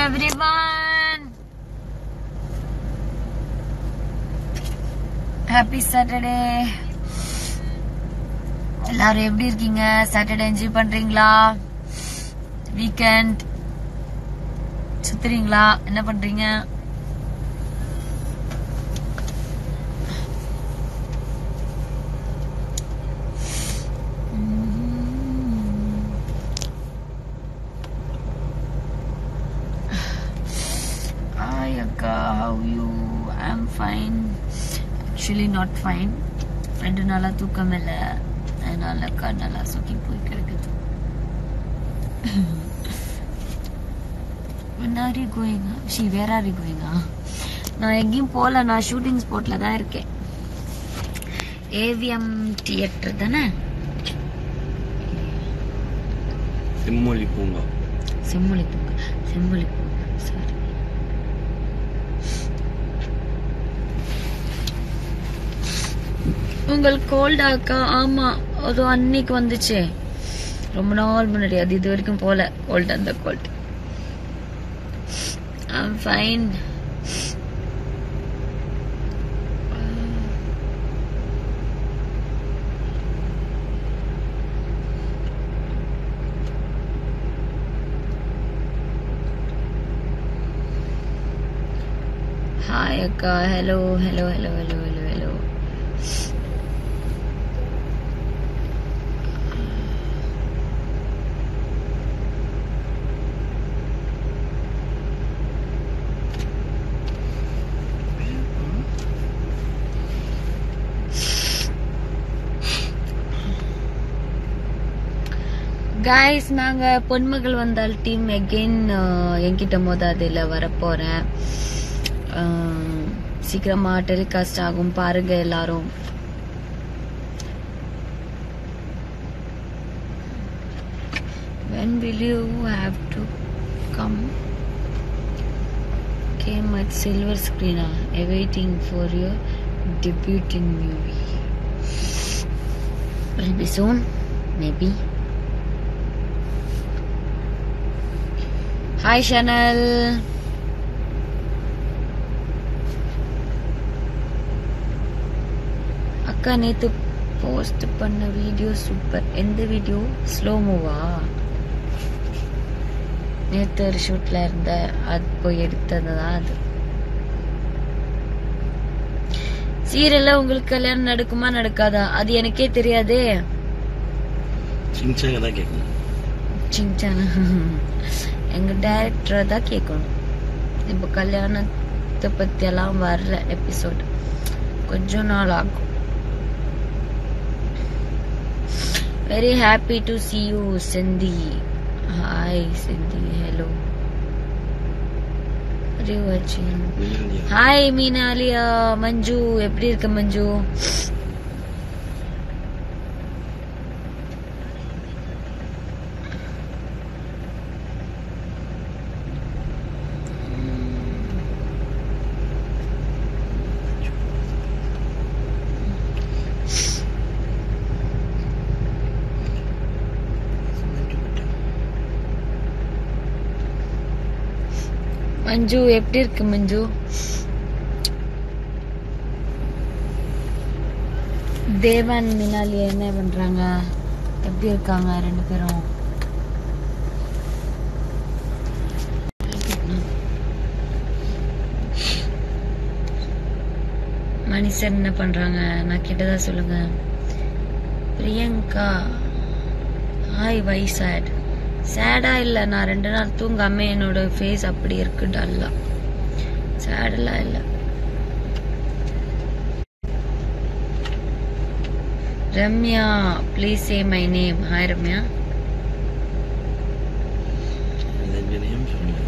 everyone. Happy Saturday எல்லாரும் எப்படி இருக்கீங்க சாட்டர்டே என்ஜாய் பண்றீங்களா வீக்கெண்ட் சுத்துறீங்களா என்ன பண்றீங்க Hi Akka, how you? I'm fine. Actually not fine. ரெண்டு நாளா தூக்கம் இல்லை அதனால கண்ணெல்லா சுக்கி போய் கிடக்குது When are you going? She, where are you going? நான் எங்கேயும் போகல நான் ஷூட்டிங் ஸ்பாட்ல தான் இருக்கேன் ஏவிஎம் தியேட்டர் தானே செம்மொழி பூங்கா செம்மொழி பூங்கா செம்மொழி பூங்கா சாரி உங்களுக்கு கோல்டா அக்கா ஆமா அது அன்னைக்கு வந்துச்சே ரொம்ப நாள் முன்னாடி அது இது வரைக்கும் போல கோல்டு அந்த கோல்டு ஐம் ஃபைன் ஹாய் அக்கா hello hello hello hello hello hello guys நாங்க பொன்மகள் வந்தால் டீம் எகெயின் என்கிட்ட மோதாதில் வரப்போறேன் அஹ், சீக்கிரமா டெலிகாஸ்ட் ஆகும் பாருங்க எல்லாரும் when will you have to come came at silver screen ah, awaiting for your debuting movie will be soon maybe hi chanel அக்கா நேத்து post பண்ண வீடியோ சூப்பர் எந்த வீடியோ ஸ்லோ மூவா நேத்து ஒரு ஷூட்ல இருந்த அது போய் எடுத்தது தான் அது சீரியல்ல உங்களுக்கு கல்யாணம் நடக்குமா நடக்காதா அது எனக்கே தெரியாதே சிங்சாங்க தான் கேட்கணும் சிங்சான எங்க டைரக்டரை தான் கேட்கணும் இப்போ கல்யாணத்தை பத்தி எல்லாம் வர்ற எபிசோட் கொஞ்சம் நாள் ஆகும் very happy to see you Cindy hi Cindy hello hi மீனாலியா மஞ்சு எப்படி இருக்க மஞ்சு மஞ்சு எப்படி இருக்கு மஞ்சு தேவன் மினாலி என்ன பண்றாங்க எப்படி இருக்காங்க ரெண்டு பேரும் மணிசன் என்ன பண்றாங்க நான் கேட்டதா சொல்லுங்க பிரியங்கா ஹாய் வை சேட் சேடா இல்ல நான் ரெண்டு நாள் தூங்காம என்னோட ஃபேஸ் அப்படி இருக்கு டல்லா சேடெல்லாம் இல்ல Ramya please say my name hi Ramya நிரஞ்சனியும் சொல்லுங்க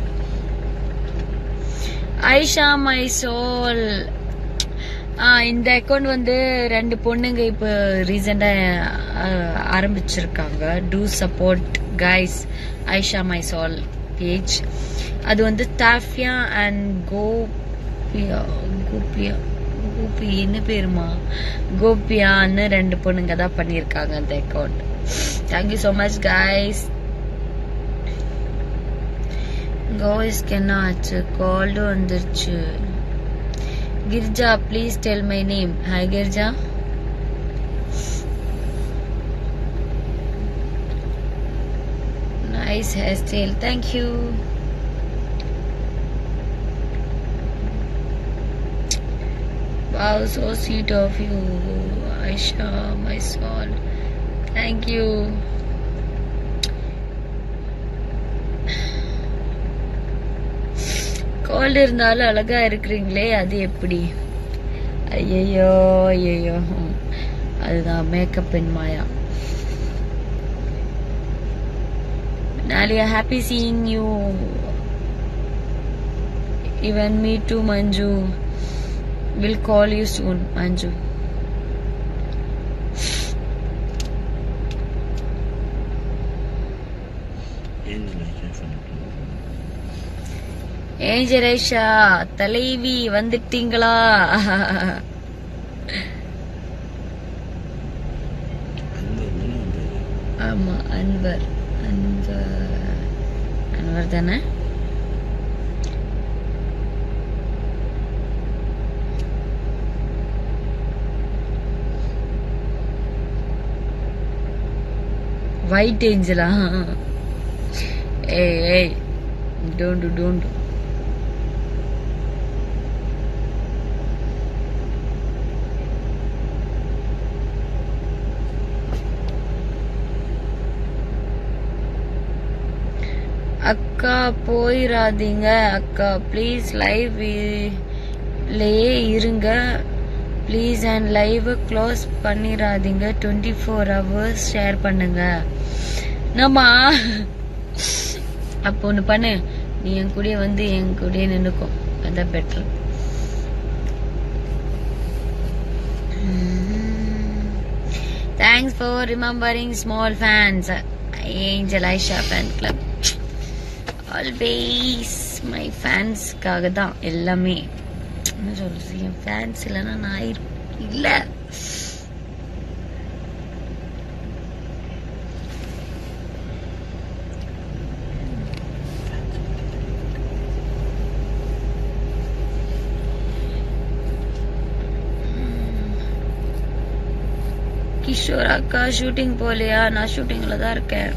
ஐஷா மை சோல் இந்த அக்கௌண்ட் வந்து ரெண்டு பொண்ணுங்க இப்போ ரீசெண்டாக ஆரம்பிச்சிருக்காங்க to support guys Aisha my soul page அது வந்து தாஃபியா அண்ட் கோபியா கோபியா கோபி என்ன பேருமா கோபியான்னு ரெண்டு பொண்ணுங்க தான் பண்ணியிருக்காங்க அந்த account thank you so much guys கோய்ஸ்க்கு என்ன ஆச்சு கோல்டு வந்துருச்சு Girija please tell my name hi Girija nice hair style thank you Wow, so sweet of you, Aisha, my soul. Thank you. Cold இருந்தாலும் அழகா இருக்கிறீங்களே அது எப்படி ஐயையோ ஐயையோ அதுதான் மேக்கப் பெண் மாயா நாளியா happy seeing you even me too Manju will call you soon Manju angel Aisha ஏஞ்சரேஷா தலைவி வந்துட்டீங்களா அந்த என்ன வந்தது ஆமா அன்வர் அன்வர் அன்வர் தானே ஒயிட் ஏஞ்சலா ஏய் ஏய் டோன்ட் டோன்ட் அக்கா போயிடாதீங்க அக்கா ப்ளீஸ் லைவ் லேயே இருங்க ப்ளீஸ் அண்ட் லைவ் க்ளோஸ் பண்ணிடாதீங்க டுவெண்ட்டி ஃபோர் ஹவர்ஸ் ஷேர் பண்ணுங்க நம்மா அப்போ ஒன்று பண்ணு நீ என் கூடயே வந்து என் கூடயே நின்னுக்கோ அதான் better thanks for remembering small fans angel Aisha fan club always my ஃபேன்ஸ்க்காக தான் எல்லாமே என்ன சொல்றது என் ஃபேன்ஸ் இல்லைன்னா நான் இரு- இல்ல கிஷோர் அக்கா ஷூட்டிங் போலையா நான் ஷூட்டிங்ல தான் இருக்கேன்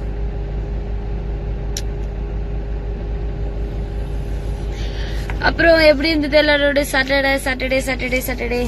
அப்புறம் எப்படி இருந்தது எல்லாரோட சாட்டர்டே சாட்டர்டே சாட்டர்டே சாட்டர்டே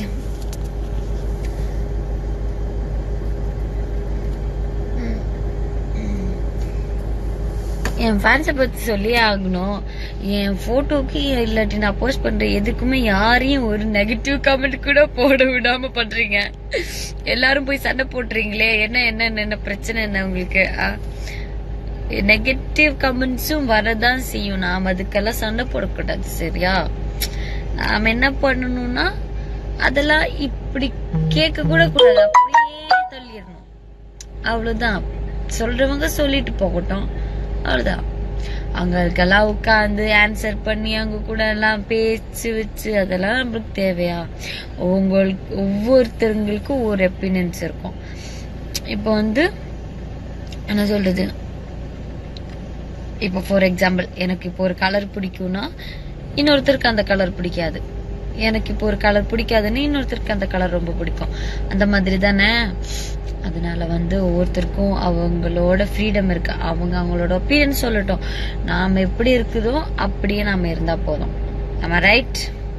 என் ஃபேன்ஸை பத்தி சொல்லியே ஆகணும் என் போட்டோக்கு இல்லாட்டி நான் போஸ்ட் பண்ற எதுக்குமே யாரையும் ஒரு நெகட்டிவ் கமெண்ட் கூட போட விடாம பண்றீங்க எல்லாரும் போய் சண்டை போட்டுறீங்களே என்ன என்ன என்ன பிரச்சனை என்ன உங்களுக்கு ஆ? நெகட்டிவ் கமெண்ட்ஸும் வரதான் செய்யும் நாம் அதுக்கெல்லாம் சண்டை போடக்கூடாது சரியா நாம என்ன பண்ணணும்னா அதெல்லாம் இப்படி கேட்க கூட கூடாது அப்படியே தள்ளிடணும் அவ்வளவுதான் சொல்றவங்க சொல்லிட்டு போகட்டும் அவ்வளவுதான் அவங்களுக்கெல்லாம் உட்காந்து ஆன்சர் பண்ணி அவங்க கூட எல்லாம் பேச்சு வச்சு அதெல்லாம் நம்மளுக்கு தேவையா உங்களுக்கு ஒவ்வொருத்தருங்களுக்கும் ஒரு ஒப்பீனியன்ஸ் இருக்கும் இப்போ வந்து என்ன சொல்றது இப்போ ஃபார் எக்ஸாம்பிள் எனக்கு இப்போ ஒரு கலர் பிடிக்கும்னா இன்னொருத்தருக்கு அந்த கலர் பிடிக்காது எனக்கு இப்போ ஒரு கலர் பிடிக்காதுன்னு இன்னொருத்தருக்கு அந்த கலர் ரொம்ப பிடிக்கும் அந்த மாதிரி தானே அதனால வந்து ஒவ்வொருத்தருக்கும் அவங்களோட ஃப்ரீடம் இருக்கு அவங்க அவங்களோட ஒப்பீனியன் சொல்லட்டும் நாம எப்படி இருக்குதோ அப்படியே நாம இருந்தா போதும் நம்ம ரைட்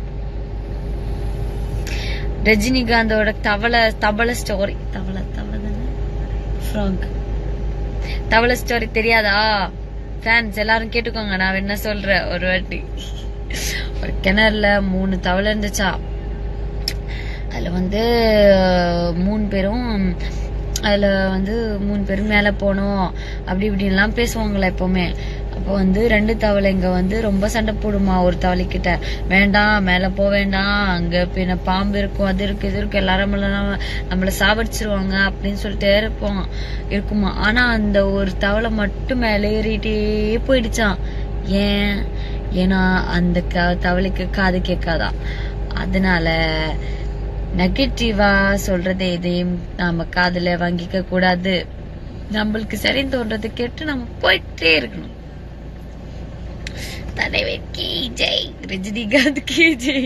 ரஜினிகாந்தோட தவளை தவளை ஸ்டோரி தவளை தவளை தானே ஃப்ராக் தவளை ஸ்டோரி தெரியாதா ஃபேன்ஸ் எல்லாரும் கேட்டுக்கோங்க நான் என்ன சொல்றேன் ஒரு வாட்டி ஒரு கிணறுல மூணு தவளை இருந்துச்சா அதுல வந்து மூணு பேரும் அதுல வந்து மூணு பேரும் மேல போனோம் அப்படி இப்படின்லாம் பேசுவாங்களா எப்பவுமே அப்போ வந்து ரெண்டு தவளைங்க வந்து ரொம்ப சண்டை போடுமா ஒரு தவளைக்கிட்ட வேண்டாம் மேல போக வேண்டாம் அங்க பின்ன பாம்பு இருக்கும் அது இருக்கு இது இருக்கு எல்லாரும் நம்மள- நம்மள சாவடிச்சிருவாங்க அப்படின்னு சொல்லிட்டு இருப்போம் இருக்குமா ஆனா அந்த ஒரு தவளை மட்டும் மேல ஏறிட்டே போயிடுச்சான் ஏன் ஏன்னா அந்த க- தவளைக்கு காது கேட்காதான் அதனால நெகட்டிவா சொல்றதை எதையும் நாம காதுல வாங்கிக்க கூடாது நம்மளுக்கு சரின்னு தோன்றதை கேட்டு நம்ம போயிட்டே இருக்கணும் தலைவர் கே ஜெய் ரஜினிகாந்த் கே ஜெய்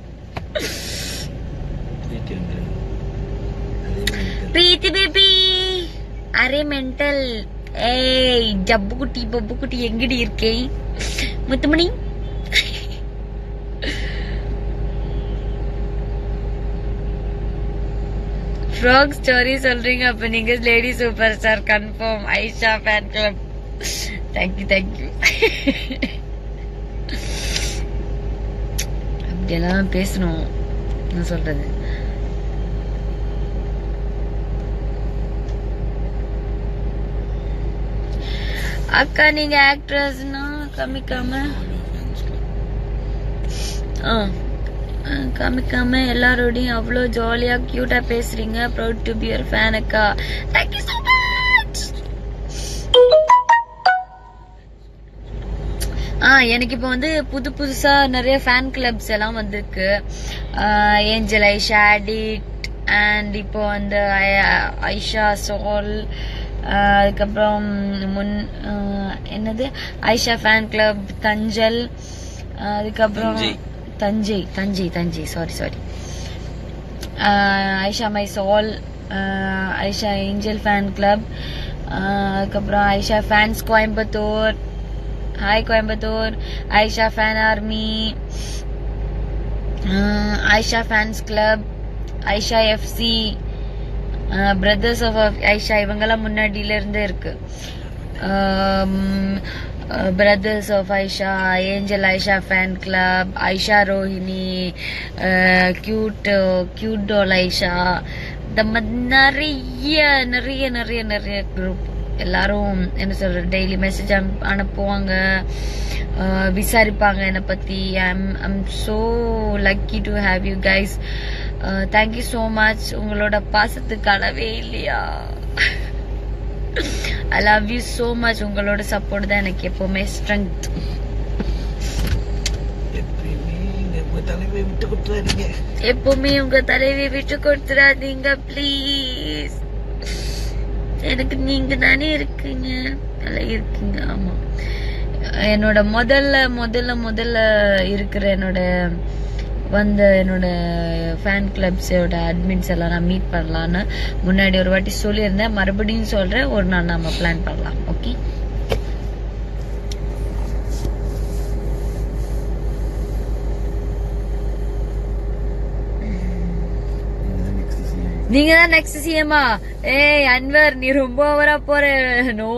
வீட்டு வந்து அதே மாதிரி பிரீத்தி பேபி அரே மென்டல் ஏய் ஜப்பு குட்டி பப்பு குட்டி எங்கடி இருக்கே முத்துமணி ஃப்ராக் ஸ்டோரி சொல்றீங்க அப்ப நீங்க lady super star confirm Aisha fan club thank you thank you அப்படியெல்லாம் பேசணும் என்ன சொல்றது அக்கா நீங்க ஆக்ட்ரஸ்னா காமிக்காம ஃபேன்ஸ் ஆ ஆ, காமிக்காம எல்லாரோடையும் அவ்வளோ ஜாலியா கியூட்டா பேசுறீங்க proud to be your fan அக்கா தேங்க்யூ ஸோ மச் ஆ எனக்கு இப்போ வந்து புது புதுசா நிறைய ஃபேன் கிளப்ஸ் எல்லாம் வந்திருக்கு ஏஞ்சல் ஐஷா அடிட் அண்ட் இப்போ வந்து ஐ- ஐஷா சோல் அதுக்கப்புறம் முன் ஆ, என்னது ஐஷா ஃபேன் கிளப் தஞ்சல் அதுக்கப்புறம் Thanjai. Thanjai Thanjai Thanjai sorry sorry Aisha my soul Aisha angel fan club அதுக்கப்புறம் Aisha fans Coimbatore hi Coimbatore Aisha fan army Aisha fans club Aisha FC brothers of Aisha இவங்கெல்லாம் முன்னாடியில இருந்தே இருக்கு brothers of Aisha angel Aisha fan club Aisha Rohini cute cute doll Aisha இந்த மாதிரி நிறைய நிறைய நிறைய நிறைய குரூப் எல்லாரும் என்ன சொல்ற டெய்லி மெசேஜ் அனுப்புவாங்க அஹ், விசாரிப்பாங்க என்னை பத்தி I'm I'm so lucky to have you guys thank you so much உங்களோட பாசத்துக்கு அளவே இல்லையா I love you so much உங்களோட சப்போர்ட் தான் எனக்கு எப்பவுமே ஸ்ட்ரென்த் எப்பயுமே நம்ம தலைமை விட்டு கொடுத்துறாதீங்க எப்பவுமே உங்க தலைவி விட்டு கொடுத்துடாதீங்க ப்ளீஸ் எனக்கு நீங்க தானே இருக்கீங்க நல்லா இருக்கீங்க ஆமா என்னோட முதல்ல முதல்ல முதல்ல இருக்கிற என்னோட வந்த என்னோட ஃபேன் கிளப்ஸோட அட்மின்ஸ் எல்லாம் நான் மீட் பண்ணலான்னு முன்னாடி ஒரு வாட்டி சொல்லியிருந்தேன் மறுபடியும் சொல்றேன் ஒரு நாள் நம்ம பிளான் பண்ணலாம் ஓகே இதுதான் நெக்ஸ்ட் சீன் நீங்க தான் நெக்ஸ்ட் சிஎம்மா ஏய் அன்வர் நீ ரொம்ப ஓவரா போற நோ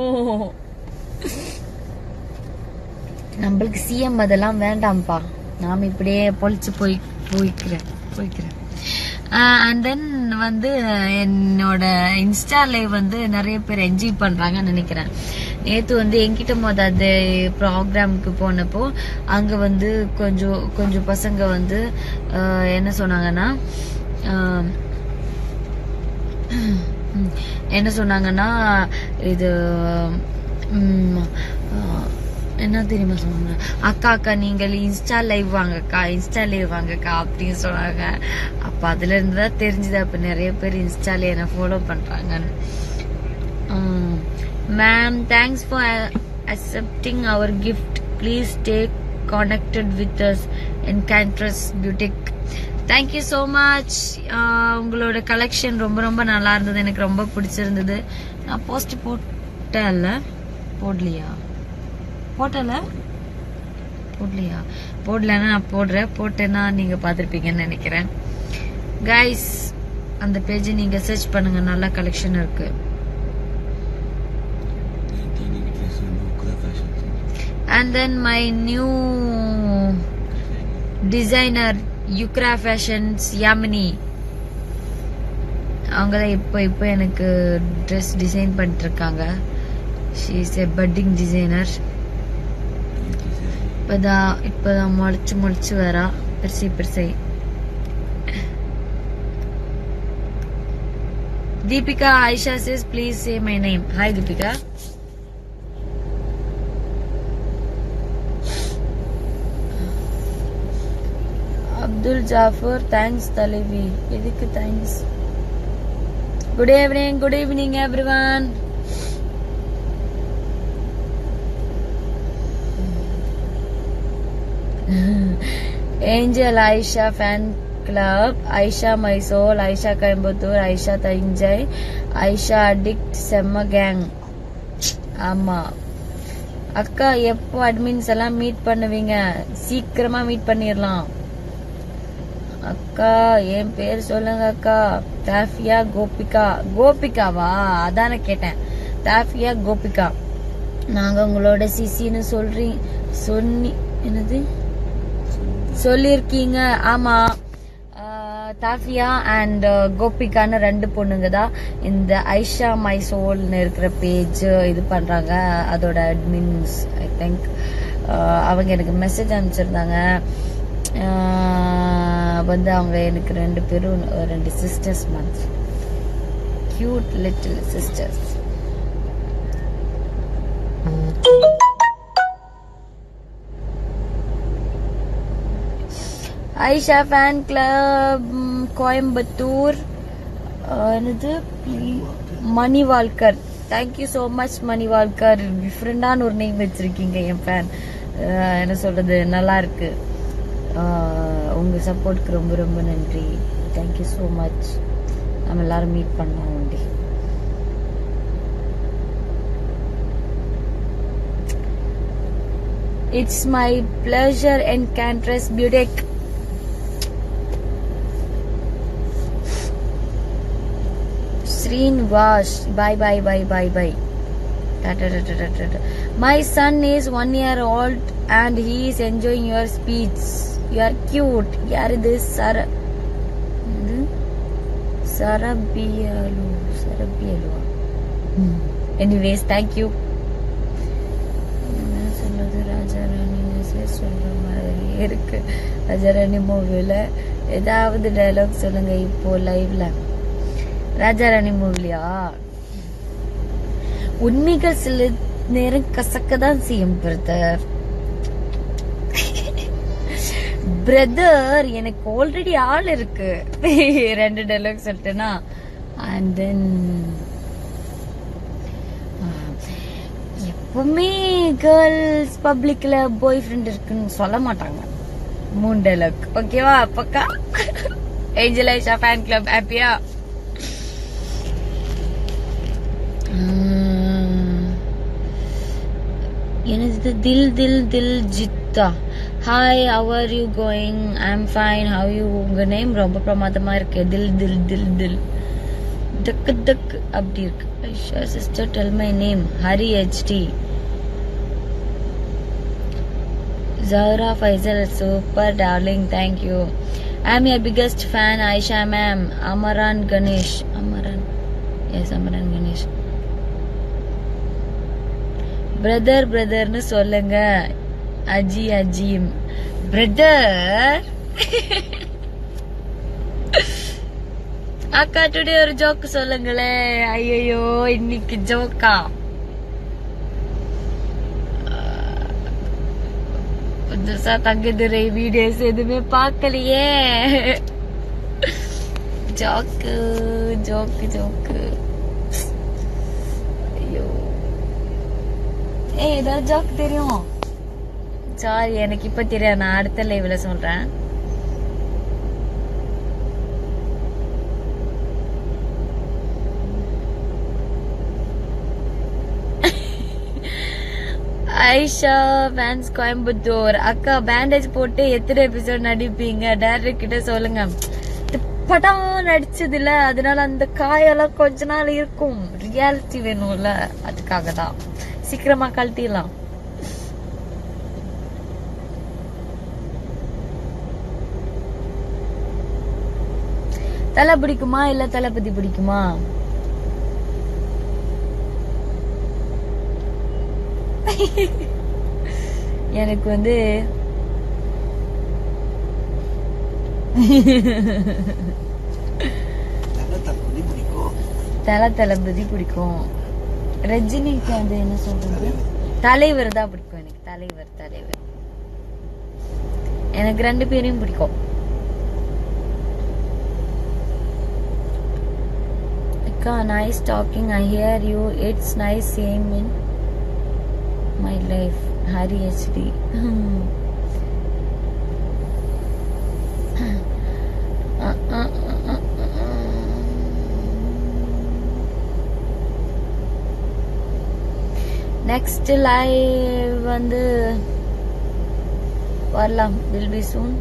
நம்மளுக்கு சிஎம் அதெல்லாம் வேண்டாம்ப்பா நாம இப்படியே பொழிச்சு போய் போய்க்கிறேன் போய்க்கிறேன் அண்ட் தென் வந்து என்னோட இன்ஸ்டா லைவ் வந்து நிறைய பேர் என்ஜாய் பண்றாங்கன்னு நினைக்கிறேன் நேத்து வந்து என்கிட்ட மொத அது ப்ரோக்ராமுக்கு போனப்போ அங்க வந்து கொஞ்சம் கொஞ்சம் பசங்க வந்து அஹ், என்ன சொன்னாங்கன்னா அஹ், ம், என்ன சொன்னாங்கன்னா இது ம், ஆ, என்ன தெரியுமா சொன்னாங்க அக்கா அக்கா நீங்கள் இன்ஸ்டா லைவ் வாங்கக்கா இன்ஸ்டா லைவ் வாங்கக்கா அப்படின்னு சொன்னாங்க அப்ப அதுல இருந்து தான் தெரிஞ்சுது அப்ப நிறைய பேர் இன்ஸ்டால என்ன ஃபாலோ பண்றாங்கன்னு ma'am thanks for accepting our gift please stay connected with us in Cantress Boutique thank you so much உங்களோட கலெக்ஷன் ரொம்ப ரொம்ப நல்லா இருந்தது எனக்கு ரொம்ப பிடிச்சிருந்தது நான் போஸ்ட் போட்டேன்ல போடலையா போட்டல போடலையா போடலன்னா நான் போடுறேன் போட்டேன்னா நீங்க பார்த்துருப்பீங்கன்னு நினைக்கிறேன் கைஸ் அந்த பேஜ் நீங்க சர்ச் பண்ணுங்க நல்ல கலெக்ஷன் இருக்கு and then my new designer Yukra fashions Yamini அவங்க தான் இப்போ இப்போ எனக்கு ட்ரெஸ் டிசைன் பண்ணிட்டு இருக்காங்க she is a budding designer இப்போதான் இப்போதான் முளைச்சு முளைச்சு வரா பெருசை பெருசை Deepika Ayesha says please say my name hi Deepika Abdul Jafar thanks தலைவி எதுக்கு thanks good evening good evening everyone angel Aisha fan club Aisha my soul Aisha Coimbatore Aisha Thanjai Aisha addict செம்ம கேங் ஆமா அக்கா எப்போ அட்மின்ஸ் எல்லாம் மீட் பண்ணுவீங்க சீக்கிரமா மீட் பண்ணிடலாம் அக்கா என் பேர் சொல்லுங்க அக்கா தாஃபியா கோபிகா கோபிகாவா அதானே கேட்டேன் தாஃபியா கோபிகா நாங்க உங்களோட சிசின்னு சொல்றீங்க சொன்னி என்னது சொல்லிருக்கீங்க ஆமா ஆஹ், தாஃபியா அண்ட் கோபிகான்னு ரெண்டு பொண்ணுங்க தான் இந்த ஐஷா மை சோல்னு இருக்கிற பேஜ் இது பண்றாங்க அதோட அட்மின்ஸ் ஐ திங்க் அவங்க எனக்கு மெசேஜ் அனுப்பிச்சிருந்தாங்க ஆஹ், வந்து அவங்க எனக்கு ரெண்டு பேரும் ரெண்டு சிஸ்டர்ஸ் மாதிரி cute little sisters Aisha fan club Coimbatore அஹ், என்னது மணிவால்கர் தேங்க்யூ ஸோ மச் மணிவால்கர் டிஃப்ரெண்டான ஒரு நேம் வச்சிருக்கீங்க என் ஃபேன் என்ன சொல்றது நல்லா இருக்கு அஹ், உங்க சப்போர்ட்க்கு ரொம்ப ரொம்ப நன்றி தேங்க்யூ ஸோ மச் நம்ம எல்லாரும் மீட் பண்ணோம் உண்டி It's my pleasure, Enchantress Budek. Srinivas, bye bye bye bye bye. Ta ta ta ta ta ta ta. My son is one year old and he is enjoying your speech. You are cute. யார் இது சர இது சரபியலு சரபியலுவா anyways thank you என்ன சொல்றது ராஜாராணி message சொல்ற மாதிரியே இருக்கு ராஜாராணி மூவில ஏதாவது டயலாக் சொல்லுங்க இப்போ லைவ்ல ராஜாராணி மூவிலியா உண்மைகள் சில நேரம் கசக்க தான் செய்யும் பிரதர் பிரதர் எனக்கு ஆல்ரெடி ஆள் இருக்கு ரெண்டு டயலாக் சொல்லிட்டேன்னா அண்ட் தென் எப்பவுமே கேர்ள்ஸ் பப்ளிக்ல பாய் ஃப்ரெண்ட் இருக்குன்னு சொல்ல மாட்டாங்க மூணு டைலாக் ஓகேவா பக்கா ஏஞ்சல் ஐஷா ஃபேன் கிளப் ஹாப்பியா எனது தில் தில் தில் ஜித்தா hi how are you going I am fine how you உங்க நேம் ரொம்ப பிரமாதமா இருக்கு தில் தில் தில் தில் தக்கு தக்கு அப்படி இருக்கு Aisha sister tell my name Hari HD Zahra Faisal, super darling, thank you. I'm your biggest fan, Aisha ma'am. Amaran Ganesh. Amaran. Yes, Amaran Ganesh. Brother பிரதர்னு சொல்லுங்க அஜி அஜீம் பிரதர் அக்கா டுடே ஒரு ஜோக் சொல்லுங்களே ஐயோ இன்னைக்கு ஜோக்கா புதுசா தங்கதுரை வீடியோஸ் எதுவுமே பார்க்கலையே ஜோக்கு ஜோக்கு ஜோக்கு ஐயோ ஏய் ஏதாவது ஜோக் தெரியும் சாரி எனக்கு இப்ப தெரியாது நான் அடுத்த லைவ்ல சொல்றேன் ஐஷா ஃபேன்ஸ் கோயம்புத்தூர் அக்கா பேண்டேஜ் போட்டு எத்தனை எபிசோட் நடிப்பீங்க டேரக்டர் கிட்ட சொல்லுங்க இந்த படம் நடிச்சது இல்ல அதனால அந்த காயெல்லாம் கொஞ்ச நாள் இருக்கும் ரியாலிட்டி வேணும்ல அதுக்காக தான் சீக்கிரமா கழட்டிடலாம் தலை பிடிக்குமா இல்ல தளபதி பிடிக்குமா எனக்கு வந்து நல்ல தளபதி பிடிக்கும் தல தளபதி பிடிக்கும் ரஜினிக்கு வந்து என்ன சொல்றது தலைவர் தான் பிடிக்கும் எனக்கு தலைவர் தலைவர் எனக்கு ரெண்டு பேரையும் பிடிக்கும் அக்கா nice talking I hear you it's nice same in my life Hari HD next live வந்து வரலாம் will be soon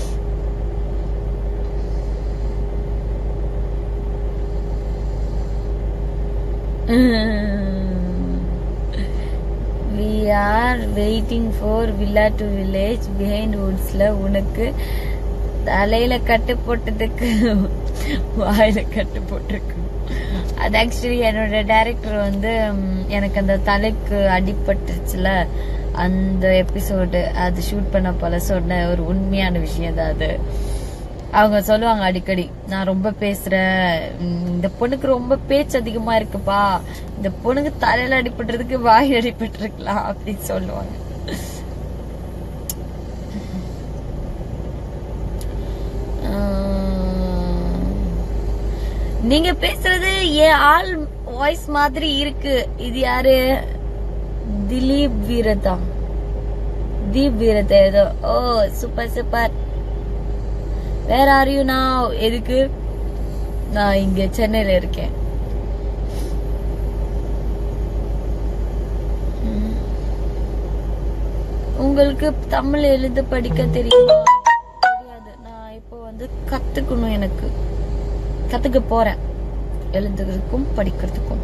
we are waiting for villa to village பிஹைண்ட் வுட்ஸ்ல உனக்கு தலையில கட்டு போட்டதுக்கு வாயில கட்டு போட்டிருக்கு அது ஆக்சுவலி என்னோட டைரக்டர் வந்து ம், எனக்கு அந்த தலைக்கு அடிபட்டுருச்சுல அந்த எபிசோடு அது ஷூட் பண்ண போல சொன்ன ஒரு உண்மையான விஷயம் தான் அது அவங்க சொல்லுவாங்க அடிக்கடி நான் ரொம்ப பேசுறேன் ம், இந்த பொண்ணுக்கு ரொம்ப பேச்சு அதிகமா இருக்குப்பா இந்த பொண்ணுக்கு தலையில அடிபட்டுறதுக்கு வாய் அடிபட்டிருக்கலாம் அப்படின்னு சொல்லுவாங்க ஆஹ், நீங்க பேசுறது என் ஆள் வாய்ஸ் மாதிரி இருக்கு இது யாரு திலீப் வீரதா தீப் வீரதா ஏதோ ஓ சூப்பர் சூப்பர் வேற ஆர் யூ நான் எதுக்கு நான் இங்க சென்னையில இருக்கேன் ம். உங்களுக்கு தமிழ் எழுத படிக்க தெரியுமா தெரியாது நான் இப்போ வந்து கத்துக்கணும் எனக்கு கத்துக்க போறேன் எழுதுறதுக்கும் படிக்கிறதுக்கும்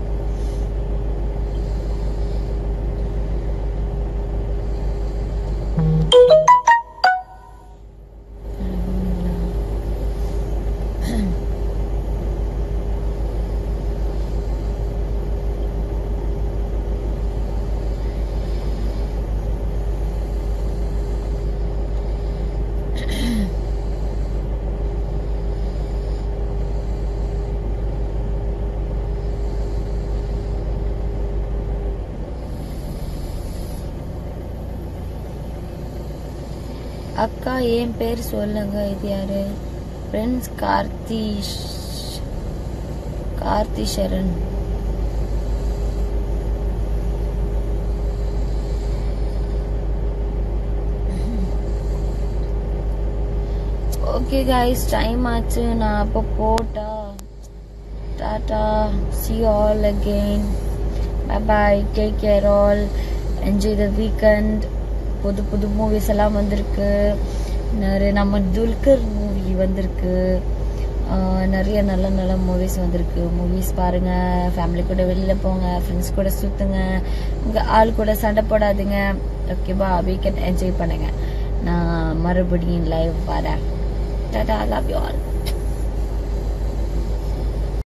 அக்கா என் பேர் சொல்லுங்க இது யாரு ஃப்ரெண்ட்ஸ் கார்த்திஷ் கார்த்திஷரன் ஓகே கைஸ் டைம் ஆச்சு நான் அப்போ போட்டா டாடா see all again bye bye take care all enjoy the weekend புது புது மூவிஸ் எல்லாம் வந்திருக்கு நிறைய நம்ம துல்கர் மூவி வந்திருக்கு ஆஹ் நிறைய நல்ல நல்ல மூவிஸ் வந்திருக்கு மூவிஸ் பாருங்க ஃபேமிலி கூட வெளியில போங்க ஃப்ரெண்ட்ஸ் கூட சுத்துங்க உங்க ஆள் கூட சண்டை போடாதீங்க ஓகேவா வீக்கெண்ட் என்ஜாய் பண்ணுங்க நான் மறுபடியும் லைவ் வரேன் டாடா லவ் யூ ஆல்